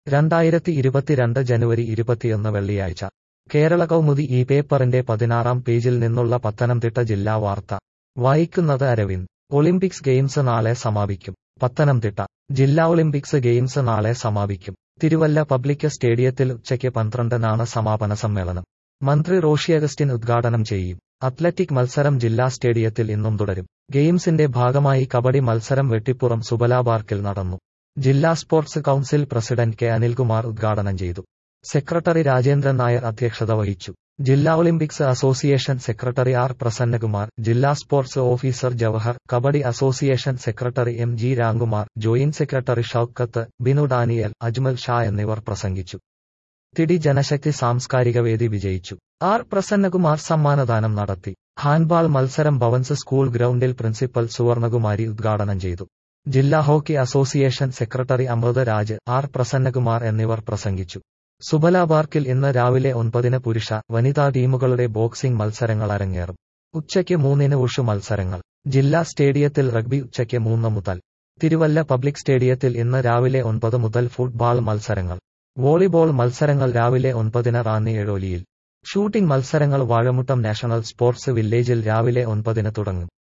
രണ്ടായിരത്തി ഇരുപത്തിരണ്ട് ജനുവരി ഇരുപത്തിയൊന്ന് വെള്ളിയാഴ്ച കേരള കൗമുദി ഈ പേപ്പറിന്റെ പതിനാറാം പേജിൽ നിന്നുള്ള പത്തനംതിട്ട ജില്ലാ വാർത്ത വായിക്കുന്നത് അരവിന്ദ് ഒളിമ്പിക്സ് ഗെയിംസ് നാളെ സമാപിക്കും പത്തനംതിട്ട ജില്ലാ ഒളിമ്പിക്സ് ഗെയിംസ് നാളെ സമാപിക്കും തിരുവല്ല പബ്ലിക് സ്റ്റേഡിയത്തിൽ ഉച്ചയ്ക്ക് പന്ത്രണ്ടിനാണ് സമാപന സമ്മേളനം മന്ത്രി റോഷി അഗസ്റ്റിൻ ഉദ്ഘാടനം ചെയ്യും അത്ലറ്റിക് മത്സരം ജില്ലാ സ്റ്റേഡിയത്തിൽ ഇന്നും തുടരും ഗെയിംസിന്റെ ഭാഗമായി കബഡി മത്സരം വെട്ടിപ്പുറം സുബല പാർക്കിൽ നടന്നു ജില്ലാ sports council president K Anilkumar ഉദ്ഘാടനം ചെയ്തു സെക്രട്ടറി രാജേന്ദ്രൻ നായർ അധ്യക്ഷത വഹിച്ചു ജില്ലാ Olympics association secretary R Prasannakumar ജില്ലാ sports officer Jawahar kabaddi association secretary M G Ramkumar joint secretary Shoukath Binu Daniel Ajmal Shah എന്നിവർ പ്രസംഗിച്ചു തിടി ജനശക്തി സാംസ്കാരിക വേദി വിജയിച്ചു ആർ പ്രസന്നകുമാർ സമ്മാനദാനം നടത്തി ഹാൻഡ്ബാൾ മത്സരം Bhavans school ground principal Suvarnakumari ഉദ്ഘാടനം ചെയ്തു ജില്ലാ hockey association secretary Amritha Raj R Prasannakumar എന്നിവർ പ്രസംഗിച്ചു സുബല പാർക്കിൽ ഇന്ന് രാവിലെ ഒൻപതിന് പുരുഷ വനിതാ ടീമുകളുടെ ബോക്സിംഗ് മത്സരങ്ങൾ അരങ്ങേറും ഉച്ചയ്ക്ക് മൂന്നിന് ഉഷു മത്സരങ്ങൾ ജില്ലാ സ്റ്റേഡിയത്തിൽ റഗ്ബി ഉച്ചയ്ക്ക് മൂന്ന് മുതൽ തിരുവല്ല പബ്ലിക് സ്റ്റേഡിയത്തിൽ ഇന്ന് രാവിലെ ഒൻപത് മുതൽ ഫുട്ബാൾ മത്സരങ്ങൾ വോളിബോൾ മത്സരങ്ങൾ രാവിലെ ഒൻപതിന് റാന്നി എഴോലിയിൽ ഷൂട്ടിംഗ് മത്സരങ്ങൾ വാഴമുട്ടം നാഷണൽ സ്പോർട്സ് വില്ലേജിൽ രാവിലെ ഒൻപതിന് തുടങ്ങും